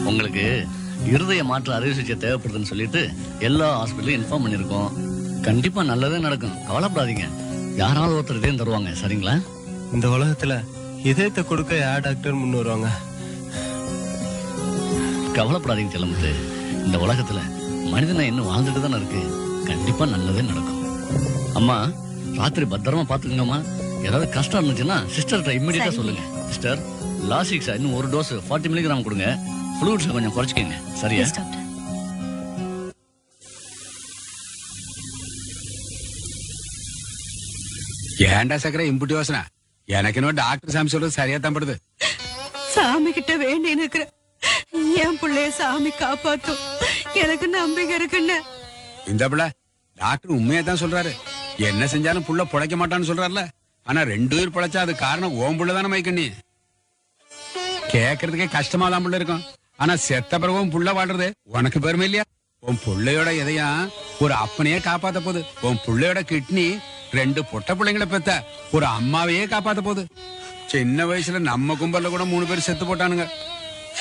உங்களுக்கு இருதய மாற்று அறுவை சிகிச்சை தேவைப்படுதுன்னு சொல்லிட்டு எல்லா ஹாஸ்பிட்டலையும் இன்ஃபார்ம் பண்ணியிருக்கோம் கண்டிப்பா நல்லதே நடக்கும் கவலைப்படாதீங்க யாராவது ஒருத்தர் இதயம் தருவாங்க சரிங்களா இந்த உலகத்துல இதயத்தை கொடுக்க யார் டாக்டர் முன் வருவாங்க கவலைப்படாதீங்க செல்லமுத்து இந்த உலகத்துல மனிதனை இன்னும் வாழ்ந்துட்டு தானே இருக்கு கண்டிப்பா நல்லதே நடக்கும் அம்மா ராத்திரி பத்திரமா பாத்துக்கங்கம்மா ஏதாவது கஷ்டம் இருந்துச்சுன்னா சிஸ்டர்கிட்ட இம்மிடியா சொல்லுங்க சிஸ்டர் லாசிக்ஸா இன்னும் ஒரு டோஸ் ஃபார்ட்டி மில்லிகிராம் கொடுங்க ஃப்ளூட்ஸை கொஞ்சம் குறைச்சிக்கங்க சரியா எஸ் டாக்டர் ஏன்டா சக்கரை இம்புட்டி யோசனை எனக்கு இன்னும் டாக்டர் சாமி சொல்றது சரியா தான் படுது சாமி கிட்ட வேண்டி நிக்கிறேன் என் பிள்ளைய சாமி காப்பாத்தும் எனக்கு நம்பிக்கை இருக்குன்னு இந்த பிள்ளை டாக்டர் உண்மையா தான் சொல்றாரு என்ன செஞ்சாலும் புள்ள பொழைக்க மாட்டான்னு சொல்றாருல ஆனா ரெண்டு உயிர் பொழைச்சா அது காரணம் ஓம் புள்ள தானே மைக்கண்ணி கேக்குறதுக்கே கஷ்டமா தான் புள்ள இருக்கும் ஆனா செத்த பிறகு உன் புள்ள வாழ்றது உனக்கு பெருமை இல்லையா உன் புள்ளையோட எதையா ஒரு அப்பனையே காப்பாத்த போகுது உன் புள்ளையோட கிட்னி ரெண்டு பொட்ட பிள்ளைங்களை பெத்த ஒரு அம்மாவையே காப்பாத்த போகுது சின்ன வயசுல நம்ம கும்பல்ல கூட மூணு பேர் செத்து போட்டானுங்க